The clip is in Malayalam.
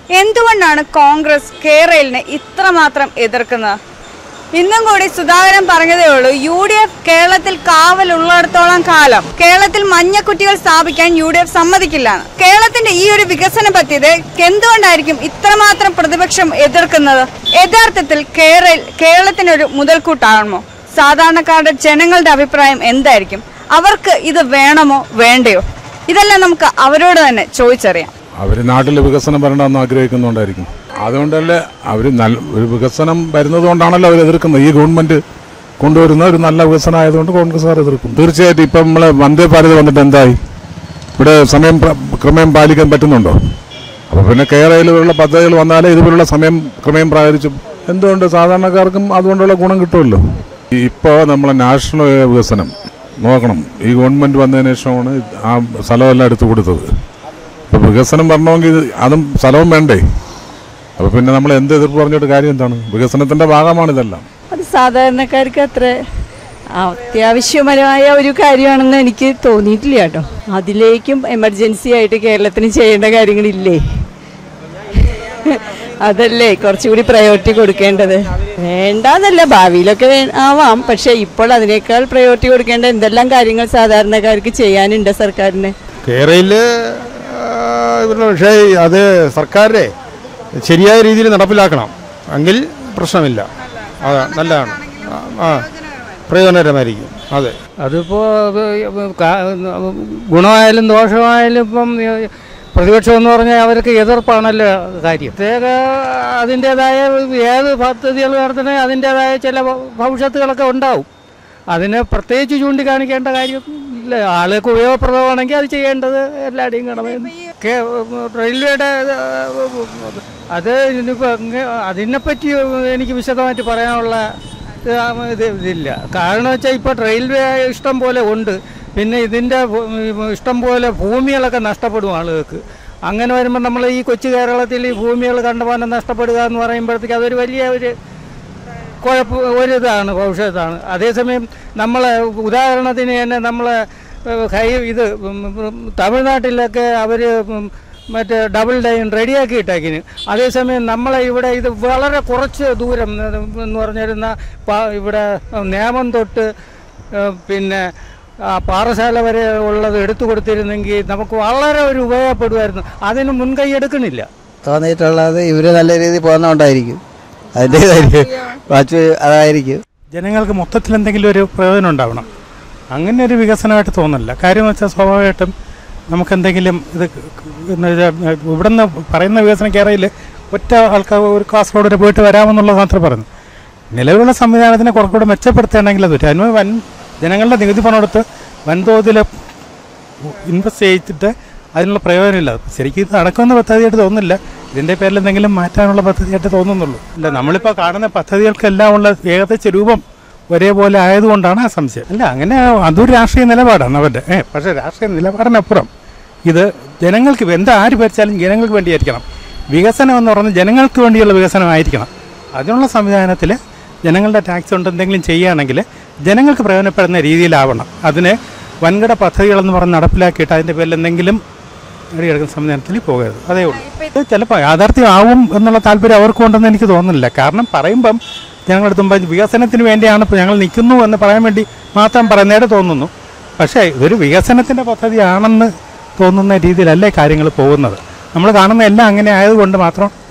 എന്തുകൊണ്ടാണ് കോൺഗ്രസ് കേരളിനെ ഇത്രമാത്രം എതിർക്കുന്നത് ഇന്നും കൂടി സുധാകരൻ പറഞ്ഞതേ ഉള്ളൂ യു ഡി എഫ് കേരളത്തിൽ കാവലുള്ളിടത്തോളം കാലം കേരളത്തിൽ മഞ്ഞക്കുറ്റികൾ സ്ഥാപിക്കാൻ യു ഡി എഫ് സമ്മതിക്കില്ല കേരളത്തിന്റെ ഈ ഒരു വികസന പദ്ധതി എന്തുകൊണ്ടായിരിക്കും ഇത്രമാത്രം പ്രതിപക്ഷം എതിർക്കുന്നത് യഥാർത്ഥത്തിൽ കേരള കേരളത്തിന് ഒരു മുതൽക്കൂട്ടാകുമോ സാധാരണക്കാരുടെ ജനങ്ങളുടെ അഭിപ്രായം എന്തായിരിക്കും അവർക്ക് ഇത് വേണമോ വേണ്ടയോ ഇതെല്ലാം നമുക്ക് അവരോട് തന്നെ ചോദിച്ചറിയാം അവർ നാട്ടിൽ വികസനം വരണമെന്ന് ആഗ്രഹിക്കുന്നുണ്ടായിരിക്കും അതുകൊണ്ടല്ലേ അവർ നല്ല ഒരു വികസനം വരുന്നത് കൊണ്ടാണല്ലോ അവർ എതിർക്കുന്നത് ഈ ഗവൺമെന്റ് കൊണ്ടുവരുന്ന ഒരു നല്ല വികസനം ആയതുകൊണ്ട് കോൺഗ്രസ്സുകാർ എതിർക്കും തീർച്ചയായിട്ടും ഇപ്പം നമ്മളെ വന്ദേ ഭാരത് വന്നിട്ട് എന്തായി ഇവിടെ സമയം പ്ര- ക്രമേം പാലിക്കാൻ പറ്റുന്നുണ്ടോ അപ്പോൾ പിന്നെ കേരളയിലുള്ള പദ്ധതികൾ വന്നാലേ ഇതുപോലുള്ള സമയം ക്രമേം പ്രാകരിച്ചു എന്തുകൊണ്ട് സാധാരണക്കാർക്കും അതുകൊണ്ടുള്ള ഗുണം കിട്ടുമല്ലോ ഇപ്പോൾ നമ്മളെ നാഷണൽ വികസനം നോക്കണം ഈ ഗവൺമെന്റ് വന്നതിന് ശേഷമാണ് ആ സ്ഥലമെല്ലാം എടുത്തു കൊടുത്തത് ഇപ്പൊ വികസനം വരണമെങ്കിൽ ഇത് അതും സ്ഥലവും വേണ്ടേ അപ്പൊ പിന്നെ നമ്മൾ എന്ത് എതിർപ്പ് പറഞ്ഞിട്ട് കാര്യം എന്താണ് വികസനത്തിന്റെ ഭാഗമാണ് ഇതെല്ലാം അത് സാധാരണക്കാർക്ക് അത്ര അത്യാവശ്യപരമായ ഒരു കാര്യമാണെന്ന് എനിക്ക് തോന്നിയിട്ടില്ല കേട്ടോ അതിലേക്കും എമർജൻസി ആയിട്ട് കേരളത്തിന് ചെയ്യേണ്ട കാര്യങ്ങളില്ലേ അതല്ലേ കുറച്ചുകൂടി പ്രയോറിറ്റി കൊടുക്കേണ്ടത് വേണ്ടാന്നല്ല ഭാവിയിലൊക്കെ വേ- ആവാം പക്ഷെ ഇപ്പോൾ അതിനേക്കാൾ പ്രയോറിറ്റി കൊടുക്കേണ്ട എന്തെല്ലാം കാര്യങ്ങൾ സാധാരണക്കാർക്ക് ചെയ്യാനുണ്ട് സർക്കാരിന് കേരളയിൽ ഇവരുടെ പക്ഷേ അത് സർക്കാരെ ശരിയായ രീതിയിൽ നടപ്പിലാക്കണം എങ്കിൽ പ്രശ്നമില്ല അതാ നല്ലതാണ് ആ, ആ പ്രയോജനകരമായിരിക്കും അതെ അതിപ്പോൾ ഗുണമായാലും ദോഷമായാലും ഇപ്പം പ്രതിപക്ഷം എന്ന് പറഞ്ഞാൽ അവർക്ക് എതിർപ്പാണല്ലോ കാര്യം പ്രത്യേക അതിൻ്റേതായ ഏത് പദ്ധതികൾ നടത്തണേ അതിൻ്റേതായ ചില ഭവിഷ്യത്തുകളൊക്കെ ഉണ്ടാവും അതിനെ പ്രത്യേകിച്ച് ചൂണ്ടിക്കാണിക്കേണ്ട കാര്യം ഇല്ല ആളുകൾക്ക് ഉപയോഗപ്രദമാണെങ്കിൽ അത് ചെയ്യേണ്ടത് എല്ലാവരുടെയും കടമയാണ് കേ- റെയിൽവേയുടെ ഏഹ്, അത് ഇനിയിപ്പോൾ അതിനെപ്പറ്റി എനിക്ക് വിശദമായിട്ട് പറയാനുള്ള ആ, ഇത് ഇതില്ല കാരണം വെച്ചാൽ ഇപ്പോൾ റെയിൽവേ ഇഷ്ടം പോലെ ഉണ്ട് പിന്നെ ഇതിൻ്റെ ഭൂ- ഇഷ്ടം പോലെ ഭൂമികളൊക്കെ നഷ്ടപ്പെടും ആളുകൾക്ക് അങ്ങനെ വരുമ്പോൾ നമ്മൾ ഈ കൊച്ചു കേരളത്തിൽ ഈ ഭൂമികൾ കണ്ടമാനം നഷ്ടപ്പെടുക എന്ന് പറയുമ്പോഴത്തേക്ക് അതൊരു വലിയ ഒരു കുഴപ്പം ഒരിതാണ് ഭവിഷ്യത്താണ് അതേസമയം നമ്മൾ ഉദാഹരണത്തിന് തന്നെ നമ്മൾ ഹൈ ഇത് ഉം, ഉം, തമിഴ്നാട്ടിലൊക്കെ അവർ മറ്റേ ഡബിൾ ലൈൻ റെഡിയാക്കി ഇട്ടേക്കിന് അതേസമയം നമ്മളെ ഇവിടെ ഇത് വളരെ കുറച്ച് ദൂരം എന്ന് പറഞ്ഞിരുന്ന പ- ഇവിടെ നേമം തൊട്ട് ഏഹ്, പിന്നെ ആ പാറശാല വരെ ഉള്ളത് എടുത്തു കൊടുത്തിരുന്നെങ്കിൽ നമുക്ക് വളരെ ഒരു ഉപയോഗപ്പെടുമായിരുന്നു അതിന് മുൻകൈ എടുക്കണില്ല തോന്നിയിട്ടുള്ളത് ഇവര് നല്ല രീതിയിൽ പോകുന്നതുകൊണ്ടായിരിക്കും അതിൻ്റെ വാച്ച് അതായിരിക്കും ജനങ്ങൾക്ക് മൊത്തത്തിൽ എന്തെങ്കിലും ഒരു പ്രയോജനം ഉണ്ടാവണം അങ്ങനെ ഒരു വികസനമായിട്ട് തോന്നില്ല കാര്യം എന്ന് വെച്ചാൽ സ്വാഭാവികമായിട്ടും നമുക്ക് എന്തെങ്കിലും ഇത് എന്ന് വെച്ചാൽ ഇവിടെ നിന്ന് പറയുന്ന വികസനം കേരളയിൽ ഒറ്റ ആൾക്കാർ ഒരു കാസർഗോഡ് വരെ പോയിട്ട് വരാമെന്നുള്ളത് മാത്രമേ പറഞ്ഞു നിലവിലുള്ള സംവിധാനത്തിനെ കുറച്ചുകൂടെ മെച്ചപ്പെടുത്തുകയാണെങ്കിൽ അത് പറ്റും അതിന് വൻ ജനങ്ങളുടെ നികുതി പണം എടുത്ത് വൻതോതിൽ ഇൻവെസ്റ്റ് ചെയ്തിട്ട് അതിനുള്ള പ്രയോജനമില്ല ശരിക്കും ഇത് നടക്കുന്ന പദ്ധതിയായിട്ട് തോന്നുന്നില്ല ഇതിൻ്റെ പേരിൽ എന്തെങ്കിലും മാറ്റാനുള്ള പദ്ധതിയായിട്ട് തോന്നുന്നുള്ളൂ ഇല്ല നമ്മളിപ്പോൾ കാണുന്ന പദ്ധതികൾക്കെല്ലാം ഉള്ള ഏകദേശ രൂപം ഒരേപോലെ ആയതുകൊണ്ടാണ് ആ സംശയം അല്ല അങ്ങനെ അതൊരു രാഷ്ട്രീയ നിലപാടാണ് അവരുടെ ഏ പക്ഷേ രാഷ്ട്രീയ നിലപാടിനപ്പുറം ഇത് ജനങ്ങൾക്ക് എന്താ ആര് ഭരിച്ചാലും ജനങ്ങൾക്ക് വേണ്ടിയായിരിക്കണം വികസനം എന്ന് പറയുന്നത് ജനങ്ങൾക്ക് വേണ്ടിയുള്ള വികസനമായിരിക്കണം അതിനുള്ള സംവിധാനത്തിൽ ജനങ്ങളുടെ ടാക്സ് കൊണ്ട് എന്തെങ്കിലും ചെയ്യുകയാണെങ്കിൽ ജനങ്ങൾക്ക് പ്രയോജനപ്പെടുന്ന രീതിയിലാവണം അതിന് വൻകിട പദ്ധതികളെന്ന് പറഞ്ഞ് നടപ്പിലാക്കിയിട്ട് അതിൻ്റെ പേരിൽ എന്തെങ്കിലും നേടിയെടുക്കുന്ന സംവിധാനത്തിൽ പോകരുത് അതേ ഉള്ളൂ ഇത് ചിലപ്പോൾ യാഥാർത്ഥ്യമാവും എന്നുള്ള താല്പര്യം അവർക്ക് ഉണ്ടെന്ന് എനിക്ക് തോന്നുന്നില്ല കാരണം പറയുമ്പം ഞങ്ങളുടെ തുമ്പ വികസനത്തിന് വേണ്ടിയാണ് ഇപ്പോൾ ഞങ്ങൾ നിൽക്കുന്നു എന്ന് പറയാൻ വേണ്ടി മാത്രം പറയുന്നതായിട്ട് തോന്നുന്നു പക്ഷേ ഇതൊരു വികസനത്തിൻ്റെ പദ്ധതിയാണെന്ന് തോന്നുന്ന രീതിയിലല്ലേ കാര്യങ്ങൾ പോകുന്നത് നമ്മൾ കാണുന്ന എല്ലാം അങ്ങനെ ആയതുകൊണ്ട് മാത്രം